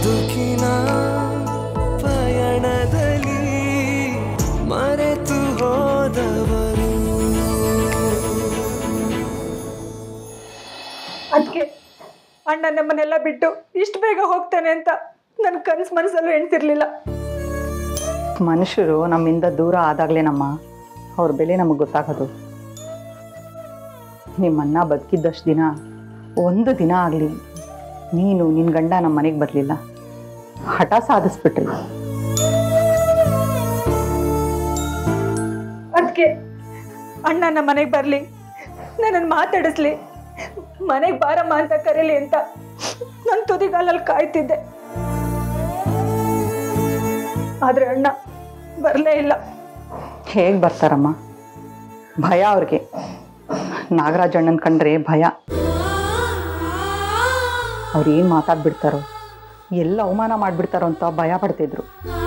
ಬದುಕಿನ ಪಯಣದಲ್ಲಿ ಮರೆತು ಹೋದವರು ಅದಕ್ಕೆ ಅಣ್ಣ ನಮ್ಮನ್ನೆಲ್ಲ ಬಿಟ್ಟು ಇಷ್ಟು ಬೇಗ ಹೋಗ್ತಾನೆ ಅಂತ ನನ್ನ ಕನ್ಸು ಮನಸ್ಸಲ್ಲೂ ಎಣ್ತಿರ್ಲಿಲ್ಲ ಮನುಷ್ಯರು ನಮ್ಮಿಂದ ದೂರ ಆದಾಗಲೇ ನಮ್ಮ ಅವ್ರ ಬೆಲೆ ನಮಗೆ ಗೊತ್ತಾಗೋದು ನಿಮ್ಮನ್ನ ಬದುಕಿದ್ದಷ್ಟು ದಿನ ಒಂದು ದಿನ ಆಗಲಿ ನೀನು ನಿನ್ನ ಗಂಡ ನಮ್ಮ ಮನೆಗೆ ಬರಲಿಲ್ಲ ಹಠ ಸಾಧಿಸ್ಬಿಟ್ರಿ ಅದಕ್ಕೆ ಅಣ್ಣ ನಮ್ಮ ಮನೆಗೆ ಬರಲಿ ನನ್ನನ್ನು ಮಾತಾಡಿಸ್ಲಿ ಮನೆಗೆ ಬಾರಮ್ಮ ಅಂತ ಕರೀಲಿ ಅಂತ ನಾನು ತುದಿಗಾಲಲ್ಲಿ ಕಾಯ್ತಿದ್ದೆ ಆದರೆ ಅಣ್ಣ ಬರಲೇ ಇಲ್ಲ ಹೇಗೆ ಬರ್ತಾರಮ್ಮ ಭಯ ಅವ್ರಿಗೆ ನಾಗರಾಜ್ ಅಣ್ಣನ ಕಂಡ್ರೆ ಭಯ ಅವ್ರು ಏನು ಮಾತಾಡ್ಬಿಡ್ತಾರೋ ಎಲ್ಲ ಅವಮಾನ ಮಾಡಿಬಿಡ್ತಾರೋ ಅಂತ ಭಯ ಪಡ್ತಿದ್ರು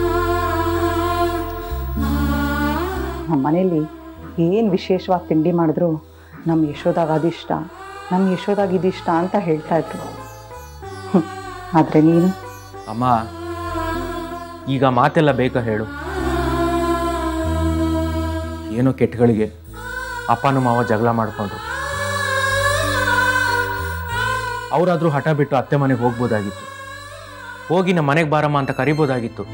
ನಮ್ಮ ಮನೇಲಿ ಏನು ವಿಶೇಷವಾಗಿ ತಿಂಡಿ ಮಾಡಿದ್ರು ನಮ್ಮ ಯಶೋದಾಗ ಅದಿಷ್ಟ ನಮ್ಮ ಯಶೋದಾಗ ಇದಿಷ್ಟ ಅಂತ ಹೇಳ್ತಾ ಇದ್ರು ಹ್ಮ್. ಆದ್ರೆ ನೀನು ಅಮ್ಮ ಈಗ ಮಾತೆಲ್ಲ ಬೇಕಾ ಹೇಳು ಏನೋ ಕೆಟ್ಟಗಳಿಗೆ ಅಪ್ಪನೂ ಮಾವ ಜಗಳ ಮಾಡ್ಕೊಂಡ್ರು ಅವರಾದ್ರೂ ಹಠ ಬಿಟ್ಟು ಅತ್ತೆ ಮನೆಗೆ ಹೋಗ್ಬೋದಾಗಿತ್ತು ಹೋಗಿ ನಮ್ಮ ಮನೆಗೆ ಬಾರಮ್ಮ ಅಂತ ಕರಿಬೋದಾಗಿತ್ತು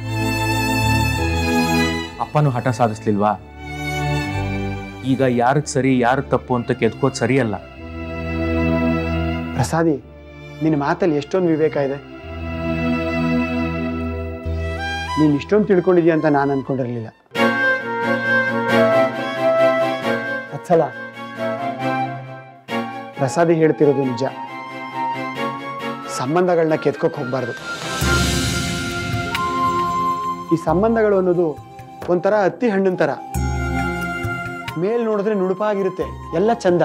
ಅಪ್ಪನೂ ಹಠ ಸಾಧಿಸ್ಲಿಲ್ವಾ ಈಗ ಯಾರಿಗೆ ಸರಿ ಯಾರು ತಪ್ಪು ಅಂತ ಕೆದ್ಕೋದು ಸರಿಯಲ್ಲ ಪ್ರಸಾದಿ ನಿನ್ನ ಮಾತಲ್ಲಿ ಎಷ್ಟೊಂದು ವಿವೇಕ ಇದೆ ನೀನು ಇಷ್ಟೊಂದು ತಿಳ್ಕೊಂಡಿದ್ಯಾ ಅಂತ ನಾನು ಅನ್ಕೊಂಡಿರ್ಲಿಲ್ಲ ಅತ್ಸಲ ಪ್ರಸಾದಿ ಹೇಳ್ತಿರೋದು ನಿಜ ಸಂಬಂಧಗಳನ್ನ ಕೆತ್ಕೋಕ್ ಹೋಗ್ಬಾರ್ದು ಈ ಸಂಬಂಧಗಳು ಅನ್ನೋದು ಒಂಥರ ಹತ್ತಿ ಹಣ್ಣಿನ ಥರ ಮೇಲ್ ನೋಡಿದ್ರೆ ನುಣುಪಾಗಿರುತ್ತೆ ಎಲ್ಲ ಚಂದ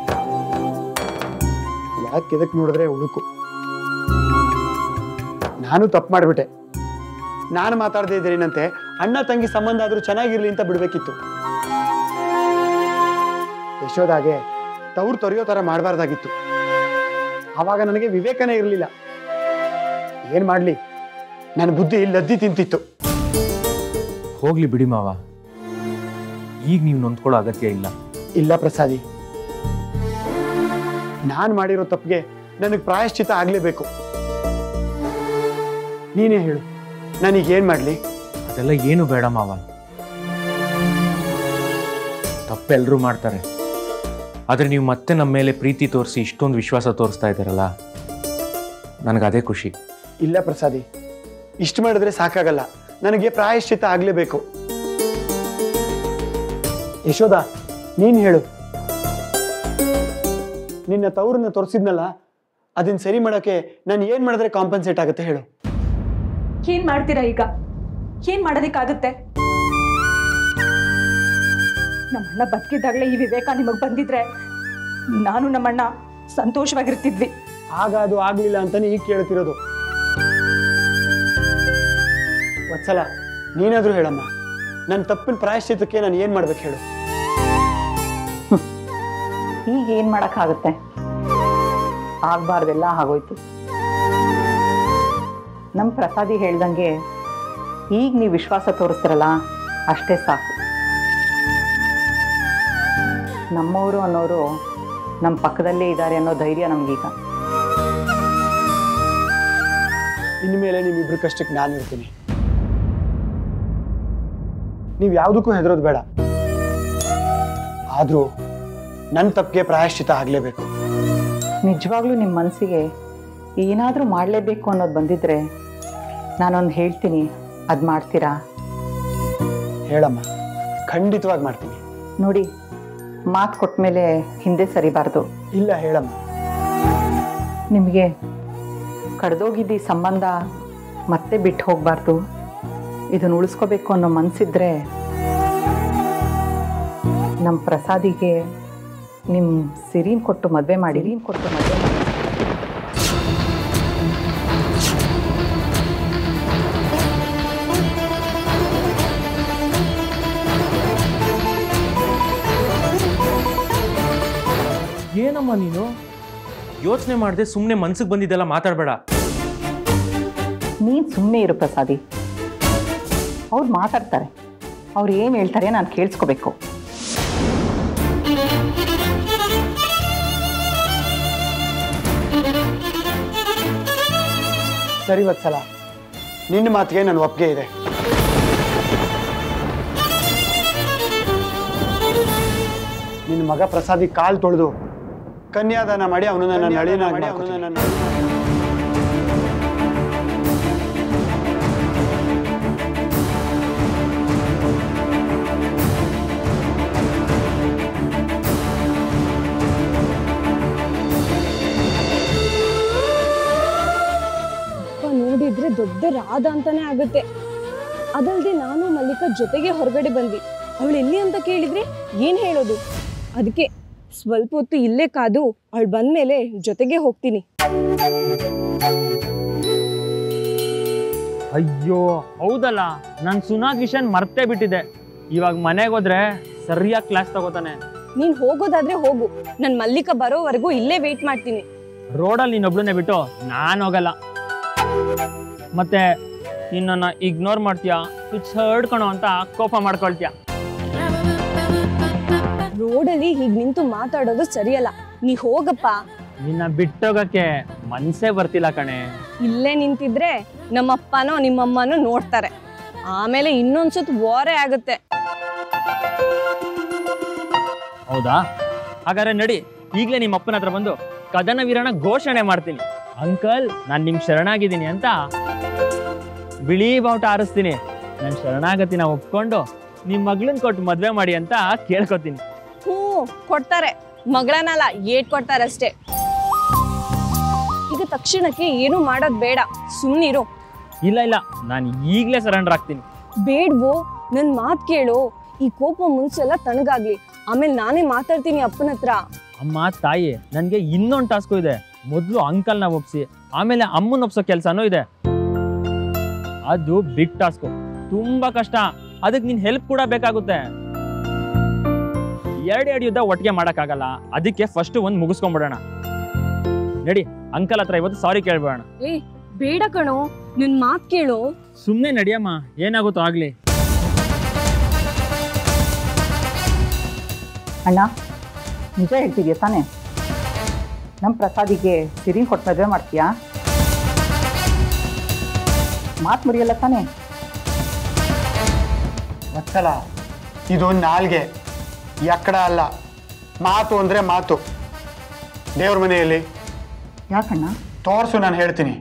ಯಾಕೆ ಇದಕ್ಕೆ ನೋಡಿದ್ರೆ ಉಳುಕು ನಾನು ತಪ್ಪು ಮಾಡಿಬಿಟ್ಟೆ ನಾನು ಮಾತಾಡದೇ ಇದ್ದೇನಂತೆ ಅಣ್ಣ ತಂಗಿ ಸಂಬಂಧ ಆದ್ರೂ ಚೆನ್ನಾಗಿರ್ಲಿ ಅಂತ ಬಿಡ್ಬೇಕಿತ್ತು ಯಶೋದಾಗೆ ತವ್ರು ತೊರೆಯೋ ಥರ ಮಾಡಬಾರ್ದಾಗಿತ್ತು ಆವಾಗ ನನಗೆ ವಿವೇಕನೇ ಇರಲಿಲ್ಲ ಏನ್ ಮಾಡ್ಲಿ ನನ್ನ ಬುದ್ಧಿ ಲದ್ದಿ ತಿಂತಿತ್ತು ಹೋಗ್ಲಿ ಬಿಡಿ ಮಾವ ಈಗ ನೀವು ನೊಂದ್ಕೊಳ್ಳೋ ಅಗತ್ಯ ಇಲ್ಲ ಇಲ್ಲ ಪ್ರಸಾದಿ ನಾನು ಮಾಡಿರೋ ತಪ್ಪಿಗೆ ನನಗೆ ಪ್ರಾಯಶ್ಚಿತ ಆಗಲೇಬೇಕು ನೀನೇ ಹೇಳು ನಾನೀಗ ಏನ್ ಮಾಡ್ಲಿ ಅದೆಲ್ಲ ಏನು ಬೇಡ ಮಾವ ತಪ್ಪೆಲ್ಲರೂ ಮಾಡ್ತಾರೆ ಆದರೆ ನೀವು ಮತ್ತೆ ನಮ್ಮ ಮೇಲೆ ಪ್ರೀತಿ ತೋರಿಸಿ ಇಷ್ಟೊಂದು ವಿಶ್ವಾಸ ತೋರಿಸ್ತಾ ಇದ್ದೀರಲ್ಲ ನನಗೆ ಅದೇ ಖುಷಿ ಇಲ್ಲ ಪ್ರಸಾದಿ ಇಷ್ಟು ಮಾಡಿದ್ರೆ ಸಾಕಾಗಲ್ಲ ನನಗೆ ಪ್ರಾಯಶ್ಚಿತ ಆಗಲೇಬೇಕು ಯಶೋದ ನೀನ್ ಹೇಳು ನಿನ್ನ ತವರನ್ನ ತೋರಿಸಿದ್ನಲ್ಲ ಅದನ್ನ ಸರಿ ಮಾಡೋಕೆ ನಾನು ಏನ್ ಮಾಡಿದ್ರೆ ಕಾಂಪನ್ಸೇಟ್ ಆಗುತ್ತೆ ಹೇಳು ಏನ್ ಮಾಡ್ತೀರಾ ಈಗ ಏನ್ ಮಾಡೋದಕ್ಕಾಗುತ್ತೆ ನಮ್ಮಣ್ಣ ಬದುಕಿದ್ದಾಗಲೇ ಈ ವಿವೇಕ ನಿಮಗ್ ಬಂದಿದ್ರೆ ನಾನು ನಮ್ಮಣ್ಣ ಸಂತೋಷವಾಗಿರ್ತಿದ್ವಿ ಆಗ ಅದು ಆಗ್ಲಿಲ್ಲ ಅಂತಾನೆ ಈಗ ಕೇಳ್ತಿರೋದು ವತ್ಸಲ ನೀನಾದ್ರೂ ಹೇಳಮ್ಮ ನನ್ನ ತಪ್ಪಿನ ಪ್ರಾಯಶ್ಚಿತಕ್ಕೆ ನಾನು ಏನ್ ಮಾಡ್ಬೇಕು ಹೇಳು ಈಗ ಏನು ಮಾಡೋಕ್ಕಾಗುತ್ತೆ ಆಗಬಾರ್ದೆಲ್ಲ ಆಗೋಯ್ತು ನಮ್ಮ ಪ್ರಸಾದಿ ಹೇಳ್ದಂಗೆ ಈಗ ನೀವು ವಿಶ್ವಾಸ ತೋರಿಸ್ತಿರಲ್ಲ ಅಷ್ಟೇ ಸಾಕು ನಮ್ಮವರು ಅನ್ನೋರು ನಮ್ಮ ಪಕ್ಕದಲ್ಲೇ ಇದ್ದಾರೆ ಅನ್ನೋ ಧೈರ್ಯ ನಮಗೀಗ ಇನ್ಮೇಲೆ ನಿಮ್ಮಿಬ್ರು ಕಷ್ಟಕ್ಕೆ ನಾನು ಇರ್ತೀನಿ ನೀವು ಯಾವುದಕ್ಕೂ ಹೆದರೋದು ಬೇಡ ಆದ್ರೂ ನನ್ನ ತಪ್ಪಿಗೆ ಪ್ರಾಯಶ್ಚಿತ ಆಗಲೇಬೇಕು ನಿಜವಾಗ್ಲೂ ನಿಮ್ಮ ಮನಸ್ಸಿಗೆ ಏನಾದರೂ ಮಾಡಲೇಬೇಕು ಅನ್ನೋದು ಬಂದಿದ್ರೆ ನಾನೊಂದು ಹೇಳ್ತೀನಿ ಅದು ಮಾಡ್ತೀರಾ ಹೇಳಮ್ಮ ಖಂಡಿತವಾಗಿ ಮಾಡ್ತೀನಿ ನೋಡಿ ಮಾತು ಕೊಟ್ಟ ಮೇಲೆ ಹಿಂದೆ ಸರಿಬಾರ್ದು ಇಲ್ಲ ಹೇಳಮ್ಮ ನಿಮಗೆ ಕಡ್ದೋಗಿದ್ದ ಈ ಸಂಬಂಧ ಮತ್ತೆ ಬಿಟ್ಟು ಹೋಗಬಾರ್ದು ಇದನ್ನು ಉಳಿಸ್ಕೋಬೇಕು ಅನ್ನೋ ಮನಸ್ಸಿದ್ರೆ ನಮ್ಮ ಪ್ರಸಾದಿಗೆ ನಿಮ್ಮ ಸಿರಿನ್ ಕೊಟ್ಟು ಮದುವೆ ಮಾಡಿ ಸಿರಿನ್ ಕೊಟ್ಟು ಮದುವೆ ಮಾಡಿ ಏನಮ್ಮ ನೀನು ಯೋಚನೆ ಮಾಡದೆ ಸುಮ್ಮನೆ ಮನ್ಸಿಗೆ ಬಂದಿದ್ದೆಲ್ಲ ಮಾತಾಡಬೇಡ ನೀನು ಸುಮ್ಮನೆ ಇರು ಪ್ರಸಾದಿ ಅವ್ರು ಮಾತಾಡ್ತಾರೆ ಅವ್ರು ಏನು ಹೇಳ್ತಾರೆ ನಾನು ಕೇಳಿಸ್ಕೋಬೇಕು ಸರಿ ವತ್ಸಲ ನಿನ್ನ ಮಾತಿಗೆ ನನ್ನ ಒಪ್ಪಿಗೆ ಇದೆ ನಿನ್ನ ಮಗ ಪ್ರಸಾದಿ ಕಾಲ್ ತೊಳೆದು ಕನ್ಯಾದಾನ ಮಾಡಿ ಅವನು ನನ್ನ ನಳಿನ ಮಾಡಿ ಅವನು ನನ್ನ ಅಪ್ಪ ನೋಡಿದ್ರೆ ದೊಡ್ಡ ರಾಧ ಅಂತಾನೆ ಆಗುತ್ತೆ ಅದಲ್ದೆ ನಾನು ಮಲ್ಲಿಕಾ ಜೊತೆಗೆ ಹೊರಗಡೆ ಬಂದ್ವಿ ಅವಳು ಎಲ್ಲಿ ಅಂತ ಕೇಳಿದ್ರೆ ಏನ್ ಹೇಳೋದು ಅದಕ್ಕೆ ಸ್ವಲ್ಪ ಹೊತ್ತು ಇಲ್ಲೇ ಕಾದು ಅವಳು ಬಂದ್ಮೇಲೆ ಜೊತೆಗೆ ಹೋಗ್ತೀನಿ ಅಯ್ಯೋ ಹೌದಲ್ಲ ನಾನು ಸುನಾಗ್ ವಿಷಯನ್ ಮರ್ತೇ ಬಿಟ್ಟಿದ್ದೆ ಇವಾಗ ಮನೆಗೆ ಹೋದ್ರೆ ಸರಿಯಾಗಿ ಕ್ಲಾಸ್ ತಗೋತಾನೆ ನೀನ್ ಹೋಗೋದಾದ್ರೆ ಹೋಗು ನನ್ ಮಲ್ಲಿಕಾ ಬರೋವರೆಗೂ ಇಲ್ಲೇ ವೇಟ್ ಮಾಡ್ತೀನಿ ರೋಡಲ್ಲಿ ನೀನೊಬ್ಳನ್ನೇ ಬಿಟ್ಟು ನಾನು ಹೋಗಲ್ಲ ಮತ್ತೆ ನಿನ್ನನ್ನು ಇಗ್ನೋರ್ ಮಾಡ್ತೀಯಾ ಇಟ್ಸ್ ಹರ್ಡ್ ಕಣೋ ಅಂತ ಕೋಪ ಮಾಡ್ಕೊಳ್ತೀಯ ರೋಡಲ್ಲಿ ಹೀಗ್ ನಿಂತು ಮಾತಾಡೋದು ಸರಿಯಲ್ಲ ನೀ ಹೋಗಪ್ಪ ನಿನ್ನ ಬಿಟ್ಟೋಗಕ್ಕೆ ಮನ್ಸೇ ಬರ್ತಿಲ್ಲ ಕಣೆ ಇಲ್ಲೇ ನಿಂತಿದ್ರೆ ನಮ್ಮಪ್ಪನೋ ನಿಮ್ಮಮ್ಮನೋ ನೋಡ್ತಾರೆ ಆಮೇಲೆ ಇನ್ನೊಂದ್ಸತ್ ವಾರೇ ಆಗುತ್ತೆ ಹೌದಾ ಹಾಗಾದ್ರೆ ನಡಿ ಈಗಲೇ ನಿಮ್ಮ ಅಪ್ಪನ ಹತ್ರ ಬಂದು ಕದನ ವೀರನ ಘೋಷಣೆ ಮಾಡ್ತೀನಿ ಅಂಕಲ್ ನಾನು ನಿಮ್ ಶರಣಾಗಿದ್ದೀನಿ ಅಂತ ಬಿಳಿ ಬಾವುಟ ಆರಿಸ್ತೀನಿ ನನ್ನ ಶರಣಾಗತಿನ ಒಪ್ಕೊಂಡು ನಿಮ್ಮ ಮಗಳನ್ನ ಕೊಟ್ಟು ಮದ್ವೆ ಮಾಡಿ ಅಂತ ಕೇಳ್ಕೊತೀನಿ ಹ್ಞೂ ಕೊಡ್ತಾರೆ ಮಗಳನ್ನಲ್ಲ ಏಟ್ ಕೊಡ್ತಾರೆ ಅಷ್ಟೇ ಈಗ ತಕ್ಷಣಕ್ಕೆ ಏನು ಮಾಡೋದ್ ಬೇಡ ಸುಮ್ಮನಿರು ಇಲ್ಲ ಇಲ್ಲ ನಾನು ಈಗಲೇ ಸರೆಂಡರ್ ಆಗ್ತೀನಿ ಬೇಡ್ವೋ ನನ್ ಮಾತ್ ಕೇಳು ಈ ಕೋಪ ಮುಂಚೆಲ್ಲ ತಣ್ಣಗಾಗ್ಲಿ ಆಮೇಲೆ ನಾನೇ ಮಾತಾಡ್ತೀನಿ ಅಪ್ಪನ ಹತ್ರ ಅಮ್ಮ ತಾಯಿ ನನಗೆ ಇನ್ನೊಂದು ಟಾಸ್ಕು ಇದೆ ಮೊದಲು ಅಂಕಲ್ನ ಒಪ್ಸಿ ಆಮೇಲೆ ಅಮ್ಮನ ಒಪ್ಸೋ ಕೆಲಸನೂ ಇದೆ ಅದು ಬಿಗ್ ಟಾಸ್ಕು ತುಂಬಾ ಕಷ್ಟ ಅದಕ್ಕೆ ನಿನ್ ಹೆಲ್ಪ್ ಕೂಡ ಬೇಕಾಗುತ್ತೆ ಎರಡು ಎರಡು ಯುದ್ಧ ಒಟ್ಟಿಗೆ ಮಾಡೋಕ್ಕಾಗಲ್ಲ ಅದಕ್ಕೆ ಫಸ್ಟ್ ಒಂದು ಮುಗಿಸ್ಕೊಂಡ್ಬಿಡೋಣ ನಡಿ ಅಂಕಲ್ ಹತ್ರ ಇವತ್ತು ಸಾರಿ ಕೇಳ್ಬೇಡ ಏ ಬೇಡ ಕಣೋ ನನ್ ಮಾತ್ ಕೇಳು ಸುಮ್ಮನೆ ನಡಿಯಮ್ಮ ಏನಾಗುತ್ತೋ ಆಗ್ಲಿ ಅಣ್ಣ ನಿಜ ಹೇಳ್ತಿದ್ಯಾ ತಾನೇ ನಮ್ಮ ಪ್ರಸಾದಿಗೆ ಸಿರಿನ್ ಕೊಟ್ಟು ಮದುವೆ ಮಾಡ್ತೀಯಾ ಮಾತು ಮುರಿಯಲ್ಲ ತಾನೇ ವತ್ಸಲ ಇದು ನಾಲ್ಗೆ ಎಕ್ಕಡ ಅಲ್ಲ ಮಾತು ಅಂದ್ರೆ ಮಾತು ದೇವ್ರ ಮನೆಯಲ್ಲಿ ಯಾಕಣ್ಣ ತೋರ್ಸು ನಾನು ಹೇಳ್ತೀನಿ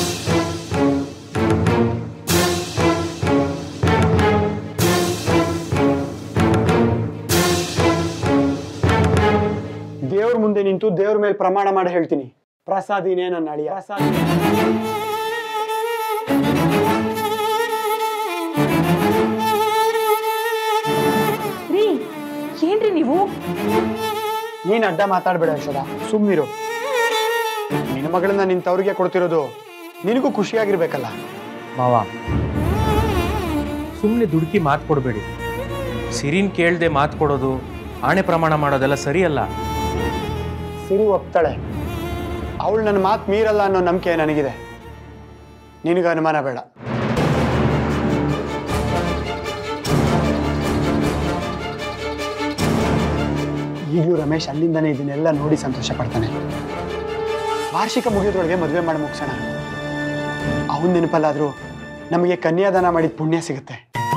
ದೇವ್ರ ಮುಂದೆ ನಿಂತು ದೇವ್ರ ಮೇಲೆ ಪ್ರಮಾಣ ಮಾಡಿ ಹೇಳ್ತೀನಿ ಪ್ರಸಾದಿನೇ ನನ್ನ ಅಳಿಯ ಪ್ರಸಾದಿ ರೀ ಏನ್ರಿ ನೀವು ನೀನ್ ಅಡ್ಡ ಮಾತಾಡ್ಬೇಡ ಯಶೋದ ಸುಮ್ನಿರು ನಿನ್ನ ಮಗಳನ್ನ ನಿನ್ ತವ್ರಿಗೆ ಕೊಡ್ತಿರೋದು ನಿನಗೂ ಖುಷಿಯಾಗಿರ್ಬೇಕಲ್ಲ ಮಾವ ಸುಮ್ಮನೆ ದುಡುಕಿ ಮಾತು ಕೊಡಬೇಡಿ ಸಿರಿನ್ ಕೇಳದೆ ಮಾತು ಕೊಡೋದು ಆಣೆ ಪ್ರಮಾಣ ಮಾಡೋದೆಲ್ಲ ಸರಿಯಲ್ಲ ಸಿರಿ ಒಪ್ತಾಳೆ ಅವಳು ನನ್ನ ಮಾತು ಮೀರಲ್ಲ ಅನ್ನೋ ನಂಬಿಕೆ ನನಗಿದೆ ನಿನಗೆ ಅನುಮಾನ ಬೇಡ ಈಗಲೂ ರಮೇಶ್ ಅಲ್ಲಿಂದನೇ ಇದನ್ನೆಲ್ಲ ನೋಡಿ ಸಂತೋಷ ಪಡ್ತಾನೆ ವಾರ್ಷಿಕ ಮುಗಿಯೋದ್ರೊಳಗೆ ಮದುವೆ ಮಾಡಿ ಮುಗಿಸೋಣ ಅವನ ನೆನಪಲ್ಲಾದರೂ ನಮಗೆ ಕನ್ಯಾದಾನ ಮಾಡಿದ ಪುಣ್ಯ ಸಿಗುತ್ತೆ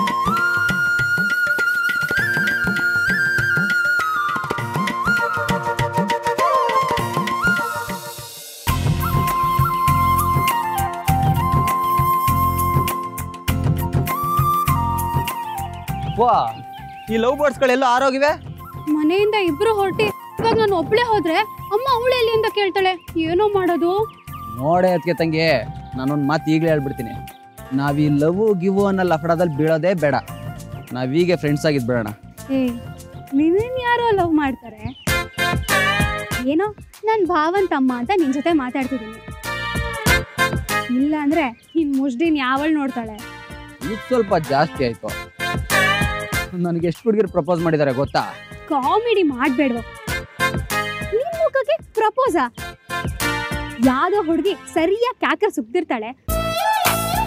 ವಾ ಈ ಲವ್ ಬರ್ಡ್ಸ್ಗಳೆಲ್ಲ ಆರೋಗಿವೆ ಮನೆಯಿಂದ ಇಬ್ರು ಹೊರಟಿ ಇವಾಗ ನಾನು ಒಬ್ಳೆ ಹೋದ್ರೆ ಅಮ್ಮ ಅವಳು ಎಲ್ಲಿ ಅಂತ ಕೇಳ್ತಾಳೆ ಏನೋ ಮಾಡೋದು ನೋಡೆ ಅದಕ್ಕೆ ತಂಗಿ ನಾನೊಂದು ಮಾತು ಈಗಲೇ ಹೇಳ್ಬಿಡ್ತೀನಿ ನಾವ್ ಈ ಲವ್ ಗಿವು ಅನ್ನೋ ಲಫಡದಲ್ಲಿ ಬೀಳೋದೇ ಬೇಡ ನಾವೀಗೆ ಫ್ರೆಂಡ್ಸ್ ಆಗಿದ್ ಬೇಡ ಏ ನೀವೇನ್ ಯಾರೋ ಲವ್ ಮಾಡ್ತಾರೆ ಏನೋ ನನ್ನ ಭಾವನ್ ತಮ್ಮ ಅಂತ ನಿನ್ ಜೊತೆ ಮಾತಾಡ್ತಿದ್ದೀನಿ ಇಲ್ಲ ಅಂದ್ರೆ ನಿನ್ ಮುಷ್ಡಿನ್ ಯಾವಳು ನೋಡ್ತಾಳೆ ಇದು ಸ್ವಲ್ಪ ಜಾಸ್ತಿ ಆಯ್ತು ನನಗೆ ಎಷ್ಟು ಹುಡುಗಿರು ಪ್ರಪೋಸ್ ಮಾಡಿದ್ದಾರೆ ಗೊತ್ತಾ ಕಾಮಿಡಿ ಮಾಡ್ಬೇಡ್ವ ನಿನ್ ಮುಖಕ್ಕೆ ಪ್ರಪೋಸ ಯಾವ್ದೋ ಹುಡುಗಿ ಸರಿಯಾಗಿ ಕ್ಯಾಕರ್ ಸುಗ್ದಿರ್ತಾಳೆ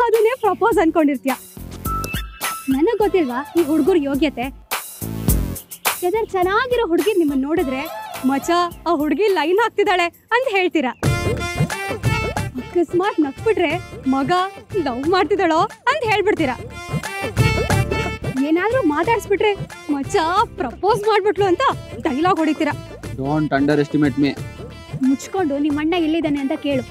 ಅದನ್ನೇ ಪ್ರಪೋಸ್ ಅನ್ಕೊಂಡಿರ್ತೀಯ ನನಗೆ ಗೊತ್ತಿಲ್ವಾ ಈ ಹುಡುಗರ ಯೋಗ್ಯತೆ ಯಾವ್ದಾರು ಚೆನ್ನಾಗಿರೋ ಹುಡುಗಿ ನಿಮ್ಮನ್ನ ನೋಡಿದ್ರೆ ಮಚ ಆ ಹುಡುಗಿ ಲೈನ್ ಹಾಕ್ತಿದ್ದಾಳೆ ಅಂತ ಹೇಳ್ತೀರಾ ಅಕಸ್ಮಾತ್ ನಕ್ಬಿಟ್ರೆ ಮಗ ಲವ್ ಮಾಡ್ತಿದ್ದಾಳೋ ಅಂತ ಹೇಳ್ಬಿಡ್ತೀರಾ ಏನಾದ್ರೂ ಮಾತಾಡ್ಸ್ಬಿಟ್ರೆ ಮಚ್ಚ ಪ್ರಪೋಸ್ ಮಾಡ್ಬಿಟ್ಲು ಅಂತ ಡೈಲಾಗ್ ಹೊಡಿತೀರಾ ಡೋಂಟ್ ಅಂಡರ್ ಎಸ್ಟಿಮೇಟ್ ಮೀ ಮುಚ್ಕೊಂಡು ನಿಮ್ಮ ಅಣ್ಣ ಎಲ್ಲಿದ್ದಾನೆ ಅಂತ ಕೇಳು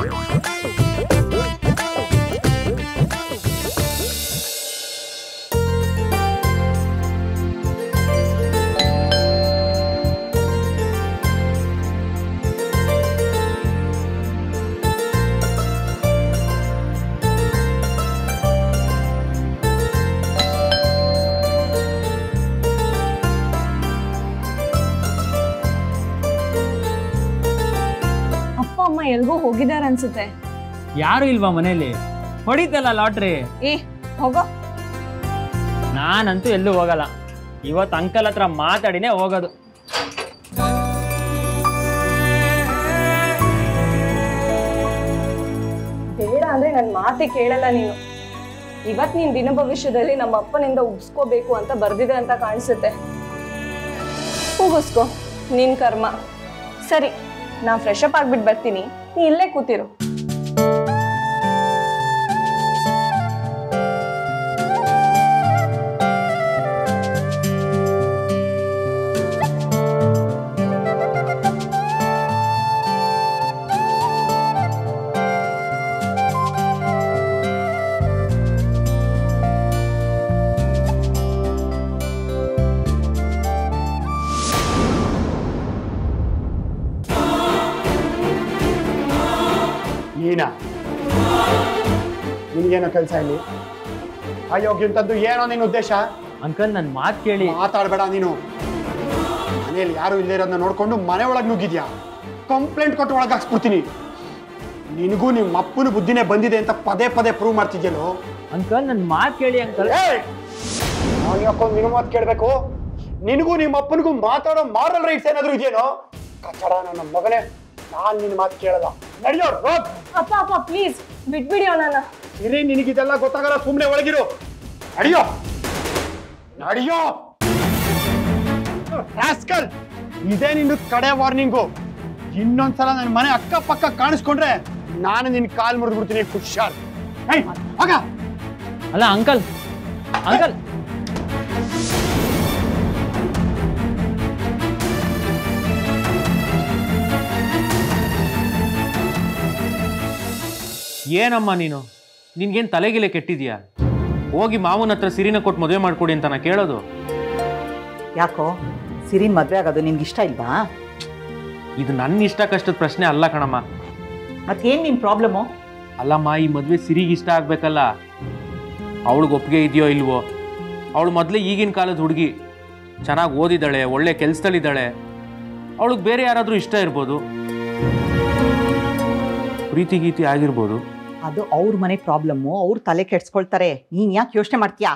ಅಪ್ಪ ಅಮ್ಮ ಎಲ್ಗೋ ಹೋಗಿದ್ದಾರೆ ಅನ್ಸುತ್ತೆ ಯಾರು ಇಲ್ವಾ ಮನೇಲಿ ಹೊಡಿತಲ್ಲ ಲಾಟ್ರಿ ಏ ಹೋಗೋ ನಾನಂತೂ ಎಲ್ಲೂ ಹೋಗಲ್ಲ ಇವತ್ತು ಅಂಕಲ್ ಹತ್ರ ಮಾತಾಡಿನೇ ಹೋಗೋದು ಬೇಡ ಅಂದ್ರೆ ನನ್ನ ಮಾತೆ ಕೇಳಲ್ಲ ನೀನು ಇವತ್ ನೀನ್ ದಿನ ಭವಿಷ್ಯದಲ್ಲಿ ನಮ್ಮ ಅಪ್ಪನಿಂದ ಉಗ್ಸ್ಕೋಬೇಕು ಅಂತ ಬರ್ದಿದೆ ಅಂತ ಕಾಣಿಸುತ್ತೆ ಉಗಿಸ್ಕೋ ನಿನ್ ಕರ್ಮ ಸರಿ ನಾ ಫ್ರೆಶ್ ಅಪ್ ಆಗ್ಬಿಟ್ಟು ಬರ್ತೀನಿ ನೀ ಇಲ್ಲೇ ಕೂತಿರು ನೀನಾ ನಿನ್ಗೇನೋ ಕೆಲಸ ಇಲ್ಲಿ ಅಯೋಗ್ಯಂತದ್ದು ಏನೋ ನಿನ್ನ ಉದ್ದೇಶ ಅಂಕಲ್ ನನ್ನ ಮಾತು ಕೇಳಿ ಮಾತಾಡಬೇಡ ನೀನು ಮನೆಯಲ್ಲಿ ಯಾರು ಇಲ್ಲೇ ಇರೋದನ್ನ ನೋಡ್ಕೊಂಡು ಮನೆ ಒಳಗೆ ನುಗ್ಗಿದ್ಯಾ ಕಂಪ್ಲೇಂಟ್ ಕೊಟ್ಟು ಒಳಗೆ ಹಾಕ್ಸ್ಬಿಡ್ತೀನಿ ನಿನಗೂ ನಿಮ್ಮ ಅಪ್ಪನ ಬುದ್ಧಿನೇ ಬಂದಿದೆ ಅಂತ ಪದೇ ಪದೇ ಪ್ರೂವ್ ಮಾಡ್ತಿದ್ಯಲ್ಲೋ ಅಂಕಲ್ ನನ್ನ ಮಾತು ಕೇಳಿ ಅಂಕಲ್ ನಾನು ಯಾಕೋ ನಿನ್ನ ಮಾತು ಕೇಳಬೇಕು ನಿನಗೂ ನಿಮ್ಮ ಅಪ್ಪನಿಗೂ ಮಾತಾಡೋ ಮಾರಲ್ ರೈಟ್ಸ್ ಏನಾದರೂ ಇದೆಯೇನೋ ಕಚಡ ನನ್ನ ಮಗನೇ ನಾನು ನಿನ್ನ ಮಾತು ಕೇಳಲ್ಲ ನಡೆಯೋ ಹೋಗ್ ಅಪ್ಪ ಅಪ್ಪ ಪ್ಲೀಸ್ ಬಿಟ್ಬಿಡಿ ಅವನನ್ನ ಇರಿ ನಿನಗಿದೆಲ್ಲ ಗೊತ್ತಾಗಲ್ಲ ಸುಮ್ಮನೆ ಒಳಗಿರು ನಡಿಯೋ ನಡಿಯೋ ರಾಸ್ಕಲ್ ಇದೇ ನಿನ್ನ ಕಡೆ ವಾರ್ನಿಂಗು ಇನ್ನೊಂದ್ಸಲ ನನ್ನ ಮನೆ ಅಕ್ಕಪಕ್ಕ ಕಾಣಿಸ್ಕೊಂಡ್ರೆ ನಾನು ನಿನ್ನ ಕಾಲ್ ಮುರಿದು ಬಿಡ್ತೀನಿ ಹುಷಾರ್ ಹೇ ಆಗ ಅಲ್ಲ ಅಂಕಲ್ ಅಂಕಲ್ ಏನಮ್ಮ ನೀನು ನಿನ್ಗೇನು ತಲೆಗಿಲೆ ಕೆಟ್ಟಿದ್ಯಾ ಹೋಗಿ ಮಾವನ ಹತ್ರ ಸಿರಿನ ಕೊಟ್ಟು ಮದುವೆ ಮಾಡ್ಕೊಡಿ ಅಂತ ನಾ ಕೇಳೋದು ಯಾಕೋ ಸಿರಿನ್ ಮದ್ವೆ ಆಗೋದು ನಿನ್ಗೆ ಇಷ್ಟ ಇಲ್ವಾ ಇದು ನನ್ನ ಇಷ್ಟ ಕಷ್ಟದ ಪ್ರಶ್ನೆ ಅಲ್ಲ ಕಣಮ್ಮ ಮತ್ತೇನ್ ನಿನ್ ಪ್ರಾಬ್ಲಮ್ಮು ಅಲ್ಲಮ್ಮ ಈ ಮದುವೆ ಸಿರಿಗೆ ಇಷ್ಟ ಆಗ್ಬೇಕಲ್ಲ ಅವಳಿಗೆ ಒಪ್ಪಿಗೆ ಇದೆಯೋ ಇಲ್ವೋ ಅವಳು ಮೊದಲೇ ಈಗಿನ ಕಾಲದ ಹುಡುಗಿ ಚೆನ್ನಾಗಿ ಓದಿದ್ದಾಳೆ ಒಳ್ಳೆ ಕೆಲಸದಲ್ಲಿದ್ದಾಳೆ ಅವಳಿಗೆ ಬೇರೆ ಯಾರಾದರೂ ಇಷ್ಟ ಇರ್ಬೋದು ಪ್ರೀತಿ ಗೀತಿ ಆಗಿರ್ಬೋದು ಅದು ಅವ್ರ ಮನೆ ಪ್ರಾಬ್ಲಮ್ಮು ಅವ್ರು ತಲೆ ಕೆಡ್ಸ್ಕೊಳ್ತಾರೆ ನೀನ್ ಯಾಕೆ ಯೋಚನೆ ಮಾಡ್ತೀಯಾ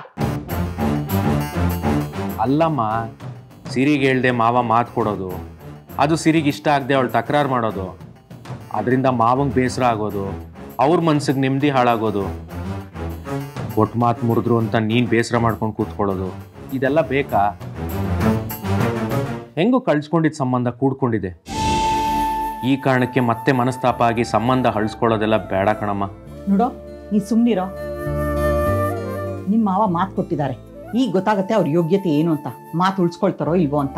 ಅಲ್ಲಮ್ಮ ಸಿರಿಗೆ ಹೇಳ್ದೆ ಮಾವ ಮಾತು ಕೊಡೋದು ಅದು ಸಿರಿಗೆ ಇಷ್ಟ ಆಗದೆ ಅವಳು ತಕರಾರು ಮಾಡೋದು ಅದರಿಂದ ಮಾವಂಗೆ ಬೇಸರ ಆಗೋದು ಅವ್ರ ಮನ್ಸಿಗೆ ನೆಮ್ಮದಿ ಹಾಳಾಗೋದು ಒಟ್ಟು ಮಾತು ಮುರಿದ್ರು ಅಂತ ನೀನು ಬೇಸರ ಮಾಡ್ಕೊಂಡು ಕೂತ್ಕೊಳ್ಳೋದು ಇದೆಲ್ಲ ಬೇಕಾ ಹೆಂಗೋ ಕಳ್ಸ್ಕೊಂಡಿದ್ದ ಸಂಬಂಧ ಕೂಡ್ಕೊಂಡಿದೆ ಈ ಕಾರಣಕ್ಕೆ ಮತ್ತೆ ಮನಸ್ತಾಪ ಆಗಿ ಸಂಬಂಧ ಹಳ್ಸ್ಕೊಳ್ಳೋದೆಲ್ಲ ಬೇಡ ಕಣಮ್ಮ ನೋಡೋ ನೀ ಸುಮ್ನಿರೋ ನಿಮ್ಮ ಮಾವ ಮಾತು ಕೊಟ್ಟಿದ್ದಾರೆ ಈಗ ಗೊತ್ತಾಗತ್ತೆ ಅವ್ರ ಯೋಗ್ಯತೆ ಏನು ಅಂತ ಮಾತು ಉಳಿಸ್ಕೊಳ್ತಾರೋ ಇಲ್ವೋ ಅಂತ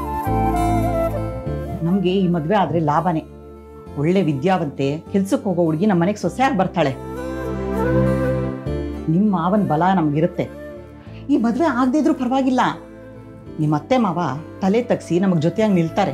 ನಮಗೆ ಈ ಮದುವೆ ಆದ್ರೆ ಲಾಭನೇ ಒಳ್ಳೆ ವಿದ್ಯಾವಂತೆ ಕೆಲ್ಸಕ್ಕೆ ಹೋಗೋ ಹುಡುಗಿ ನಮ್ಮ ಮನೆಗೆ ಸೊಸೆಯಾಗಿ ಬರ್ತಾಳೆ ನಿಮ್ಮ ಮಾವನ ಬಲ ನಮಗಿರುತ್ತೆ ಈ ಮದುವೆ ಆಗದೇ ಇದ್ರೂ ಪರವಾಗಿಲ್ಲ ನಿಮ್ಮ ಅತ್ತೆ ಮಾವ ತಲೆ ತಗ್ಸಿ ನಮಗೆ ಜೊತೆಯಾಗಿ ನಿಲ್ತಾರೆ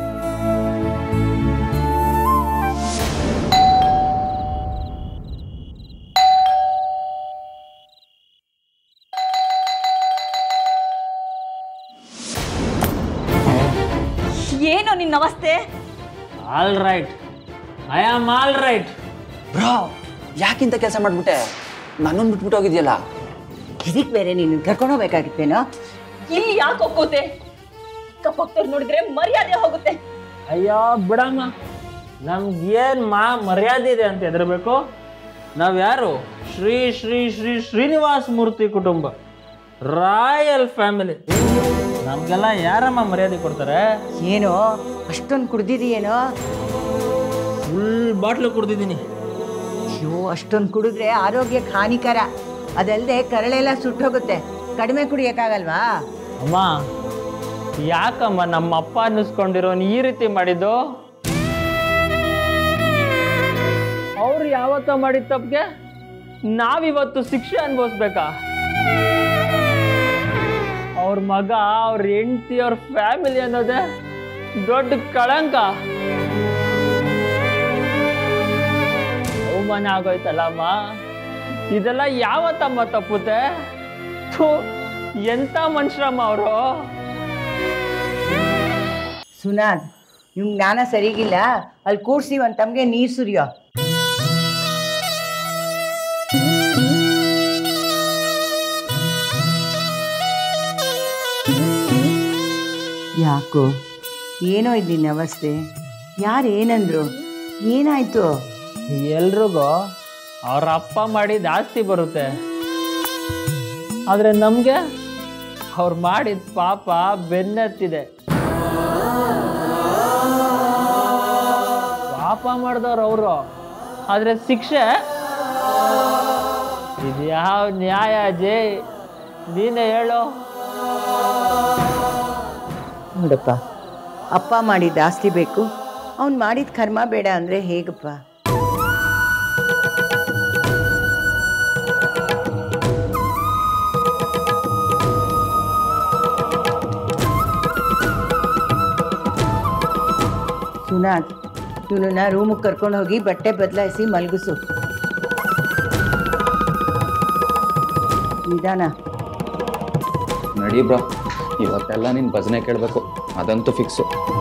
ಏನು ನಿನ್ನ ಅವಸ್ಥೆ all right I am all right bro ಯಾಕಿಂತ ಕೆಲಸ ಮಾಡ್ಬಿಟ್ಟೆ ನನ್ನನ್ನು ಬಿಟ್ಬಿಟ್ಟು ಹೋಗಿದ್ಯಲ್ಲ ಇದಕ್ಕೆ ಬೇರೆ ನೀನು ಕರ್ಕೊಂಡು ಹೋಗ್ಬೇಕಾಗಿತ್ತೇನೋ ಇಲ್ಲಿ ಯಾಕೆ ಹೋಗೋತೆ ಅಕ್ಕಪಕ್ಕದವ್ರು ನೋಡಿದ್ರೆ ಮರ್ಯಾದೆ ಹೋಗುತ್ತೆ ಅಯ್ಯೋ ಬಿಡಮ್ಮ ನಮ್ಗೆ ಏನ್ ಮಾ ಮರ್ಯಾದೆ ಇದೆ ಅಂತ ಹೆದರ್ಬೇಕು ನಾವ್ಯಾರು ಶ್ರೀ ಶ್ರೀ ಶ್ರೀ ಶ್ರೀನಿವಾಸ ಮೂರ್ತಿ ಕುಟುಂಬ ರಾಯಲ್ ಫ್ಯಾಮಿಲಿ ನಮ್ಗೆಲ್ಲ ಯಾರಮ್ಮ ಮರ್ಯಾದೆ ಕೊಡ್ತಾರೆ ಏನೋ ಅಷ್ಟೊಂದು ಕುಡ್ದಿದೀಯೇನೋ ಫುಲ್ ಬಾಟ್ಲು ಕುಡ್ದಿದ್ದೀನಿ ಅಯ್ಯೋ ಅಷ್ಟೊಂದು ಕುಡಿದ್ರೆ ಆರೋಗ್ಯಕ್ಕೆ ಹಾನಿಕರ ಅದಲ್ಲದೆ ಕರಳೆಲ್ಲ ಸುಟ್ಟೋಗುತ್ತೆ ಕಡಿಮೆ ಕುಡಿಯೋಕ್ಕಾಗಲ್ವಾ ಅಮ್ಮ ಯಾಕಮ್ಮ ನಮ್ಮ ಅಪ್ಪ ಅನ್ನಿಸ್ಕೊಂಡಿರೋನ್ ಈ ರೀತಿ ಮಾಡಿದ್ದು ಅವ್ರು ಯಾವತ್ತ ಮಾಡಿದ ತಪ್ಪಿಗೆ ನಾವಿವತ್ತು ಶಿಕ್ಷೆ ಅನುಭವಿಸ್ಬೇಕಾ ಅವ್ರ ಮಗ ಅವ್ರ ಹೆಂಡತಿ ಅವ್ರ ಫ್ಯಾಮಿಲಿ ಅನ್ನೋದೇ ದೊಡ್ಡ ಕಳಂಕ ಅವಮಾನ ಆಗೋಯ್ತಲ್ಲ ಅಮ್ಮ ಇದೆಲ್ಲ ಯಾವತ್ತಮ್ಮ ತಪ್ಪುತ್ತೆ ಥು, ಎಂತ ಮನುಷ್ಯರಮ್ಮ ಅವರು ಸುನಾದ್ ನಿಮ್ ಜ್ಞಾನ ಸರಿಗಿಲ್ಲ ಅಲ್ಲಿ ಕೂಡ್ಸಿ ಒಂದು ತಮಗೆ ನೀರು ಸುರಿಯೋ ಯಾಕೋ ಏನೋ ಇದ್ದೀನಿ ಅವಸ್ಥೆ ಯಾರು ಏನಂದ್ರು ಏನಾಯ್ತು ಎಲ್ರಿಗೂ ಅವ್ರ ಅಪ್ಪ ಮಾಡಿದ ಆಸ್ತಿ ಬರುತ್ತೆ ಆದರೆ ನಮಗೆ ಅವ್ರು ಮಾಡಿದ ಪಾಪ ಬೆನ್ನತ್ತಿದೆ ಪಾಪ ಮಾಡಿದವ್ರು ಅವರು ಆದರೆ ಶಿಕ್ಷೆ ಇದು ಯಾವ ನ್ಯಾಯ ಜೈ ನೀನೇ ಹೇಳು ನೋಡಪ್ಪ ಅಪ್ಪ ಮಾಡಿದ ಆಸ್ತಿ ಬೇಕು ಅವ್ನು ಮಾಡಿದ ಕರ್ಮ ಬೇಡ ಅಂದರೆ ಹೇಗಪ್ಪ ಸುನಾಥ್ ಇವನನ್ನ ರೂಮಿಗೆ ಕರ್ಕೊಂಡು ಹೋಗಿ ಬಟ್ಟೆ ಬದಲಾಯಿಸಿ ಮಲಗಿಸು ನಿಧಾನ ನಡಿ ಬ್ರೋ ಇವತ್ತೆಲ್ಲ ನಿನ್ನ ಭಜನೆ ಕೇಳಬೇಕು ಅದಂತೂ ಫಿಕ್ಸು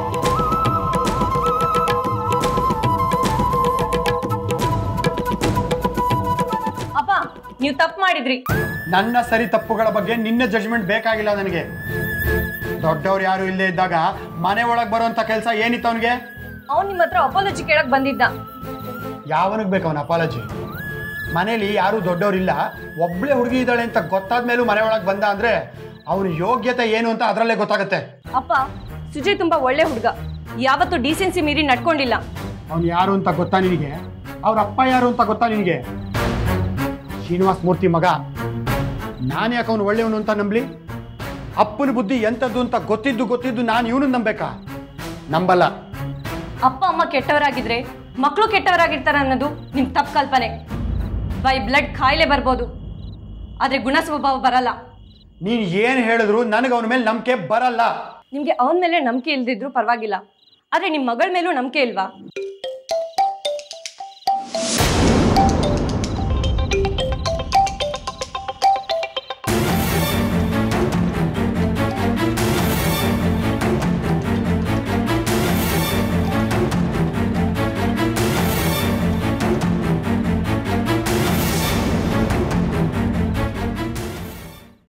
ಅಪ್ಪ ನೀವು ತಪ್ಪು ಮಾಡಿದ್ರಿ ನನ್ನ ಸರಿ ತಪ್ಪುಗಳ ಬಗ್ಗೆ ನಿನ್ನ ಜಡ್ಜ್ಮೆಂಟ್ ಬೇಕಾಗಿಲ್ಲ ನನಗೆ ದೊಡ್ಡವ್ರು ಯಾರು ಇಲ್ಲೇ ಇದ್ದಾಗ ಮನೆ ಒಳಗೆ ಬರುವಂತ ಕೆಲಸ ಏನಿತ್ತು ಅವನಿಗೆ ಅವ್ನು ನಿಮ್ಮ ಹತ್ರ ಅಪಾಲಜಿ ಕೇಳಕ್ ಬಂದಿದ್ದ ಯಾವನಿಗೆ ಬೇಕು ಅವನ ಅಪಾಲಜಿ ಮನೇಲಿ ಯಾರು ದೊಡ್ಡವ್ರಿಲ್ಲ ಒಬ್ಳೆ ಹುಡುಗಿ ಇದ್ದಾಳೆ ಅಂತ ಗೊತ್ತಾದ ಮೇಲೂ ಮನೆ ಒಳಗೆ ಬಂದ ಅಂದ್ರೆ ಅವನ ಯೋಗ್ಯತೆ ಏನು ಅಂತ ಅದರಲ್ಲೇ ಗೊತ್ತಾಗುತ್ತೆ ಅಪ್ಪ ಸುಜಯ್ ತುಂಬಾ ಒಳ್ಳೆ ಹುಡುಗ ಯಾವತ್ತೂ ಡಿಸೆನ್ಸಿ ಮೀರಿ ನಡ್ಕೊಂಡಿಲ್ಲ ಅವನು ಯಾರು ಅಂತ ಗೊತ್ತಾ ನಿನಗೆ ಅವ್ರ ಅಪ್ಪ ಯಾರು ಅಂತ ಗೊತ್ತಾ ನಿನಗೆ ಶ್ರೀನಿವಾಸ್ ಮೂರ್ತಿ ಮಗ ನಾನು ಯಾಕೆ ಅವನು ಒಳ್ಳೆಯವನು ಅಂತ ನಂಬಲಿ ಅಪ್ಪನ ಬುದ್ಧಿ ಎಂಥದ್ದು ಅಂತ ಗೊತ್ತಿದ್ದು ಗೊತ್ತಿದ್ದು ನಾನು ಇವನು ನಂಬೇಕಾ ನಂಬಲ್ಲ ಅಪ್ಪ ಅಮ್ಮ ಕೆಟ್ಟವರಾಗಿದ್ರೆ ಮಕ್ಕಳು ಕೆಟ್ಟವರಾಗಿರ್ತಾರೆ ಅನ್ನೋದು ನಿಮ್ ತಪ್ಪು ಕಲ್ಪನೆ ಬೈ ಬ್ಲಡ್ ಕಾಯಿಲೆ ಬರ್ಬೋದು ಆದ್ರೆ ಗುಣ ಸ್ವಭಾವ ಬರಲ್ಲ ನೀನು ಏನು ಹೇಳಿದ್ರು ನನಗೆ ಅವನ ಮೇಲೆ ನಂಬಿಕೆ ಬರಲ್ಲ ನಿಮ್ಗೆ ಅವನ ಮೇಲೆ ನಂಬಿಕೆ ಇಲ್ದಿದ್ರು ಪರವಾಗಿಲ್ಲ ಆದ್ರೆ ನಿಮ್ ಮಗಳ ಮೇಲೂ ನಂಬಿಕೆ ಇಲ್ವಾ